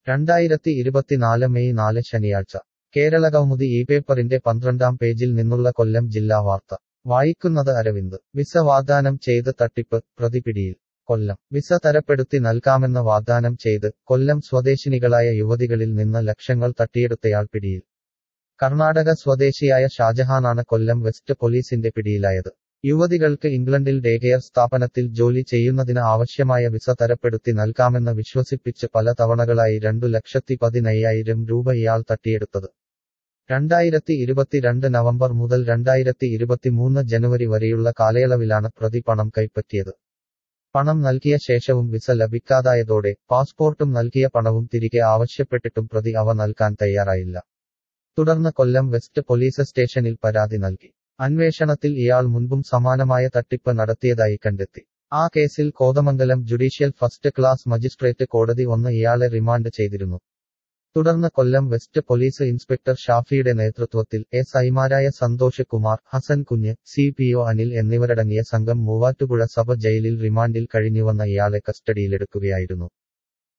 രണ്ടായിരത്തി ഇരുപത്തിനാല് മെയ് നാല് ശനിയാഴ്ച കേരളകൗമുദി ഈ പേപ്പറിന്റെ പന്ത്രണ്ടാം പേജിൽ നിന്നുള്ള കൊല്ലം ജില്ലാ വാർത്ത വായിക്കുന്നത് അരവിന്ദ് വിസ വാഗ്ദാനം ചെയ്ത് തട്ടിപ്പ് പ്രതി പിടിയിൽ കൊല്ലം വിസ തരപ്പെടുത്തി നൽകാമെന്ന് വാഗ്ദാനം ചെയ്ത് കൊല്ലം സ്വദേശിനികളായ യുവതികളിൽ നിന്ന് ലക്ഷങ്ങൾ തട്ടിയെടുത്തയാൾ പിടിയിൽ കർണാടക സ്വദേശിയായ ഷാജഹാനാണ് കൊല്ലം വെസ്റ്റ് പോലീസിന്റെ പിടിയിലായത് യുവതികൾക്ക് ഇംഗ്ലണ്ടിൽ ഡേകെയർ സ്ഥാപനത്തിൽ ജോലി ചെയ്യുന്നതിന് ആവശ്യമായ വിസ തരപ്പെടുത്തി നൽകാമെന്ന് വിശ്വസിപ്പിച്ച് പല തവണകളായി രണ്ടു ലക്ഷത്തി പതിനയ്യായിരം രൂപ ഇയാൾ തട്ടിയെടുത്തത് രണ്ടായിരത്തി ഇരുപത്തിരണ്ട് നവംബർ മുതൽ രണ്ടായിരത്തി ഇരുപത്തിമൂന്ന് ജനുവരി വരെയുള്ള കാലയളവിലാണ് പ്രതി പണം കൈപ്പറ്റിയത് പണം നൽകിയ ശേഷവും വിസ ലഭിക്കാതായതോടെ പാസ്പോർട്ടും നൽകിയ പണവും തിരികെ ആവശ്യപ്പെട്ടിട്ടും പ്രതി അവ നൽകാൻ തയ്യാറായില്ല തുടർന്ന് കൊല്ലം വെസ്റ്റ് പോലീസ് സ്റ്റേഷനിൽ പരാതി നൽകി അന്വേഷണത്തിൽ ഇയാൾ മുൻപും സമാനമായ തട്ടിപ്പ് നടത്തിയതായി കണ്ടെത്തി ആ കേസിൽ Kothamangalam judicial first class magistrate കോടതി ഒന്ന് ഇയാളെ റിമാൻഡ് ചെയ്തിരുന്നു തുടർന്ന് കൊല്ലം വെസ്റ്റ് പോലീസ് ഇൻസ്പെക്ടർ ഷാഫിയുടെ നേതൃത്വത്തിൽ എസ് ഐമാരായ സന്തോഷ് കുമാർ ഹസൻ കുഞ്ഞ് സി പി ഒ അനിൽ എന്നിവരടങ്ങിയ സംഘം മൂവാറ്റുപുഴ സബ് ജയിലിൽ റിമാൻഡിൽ കഴിഞ്ഞുവന്ന ഇയാളെ കസ്റ്റഡിയിലെടുക്കുകയായിരുന്നു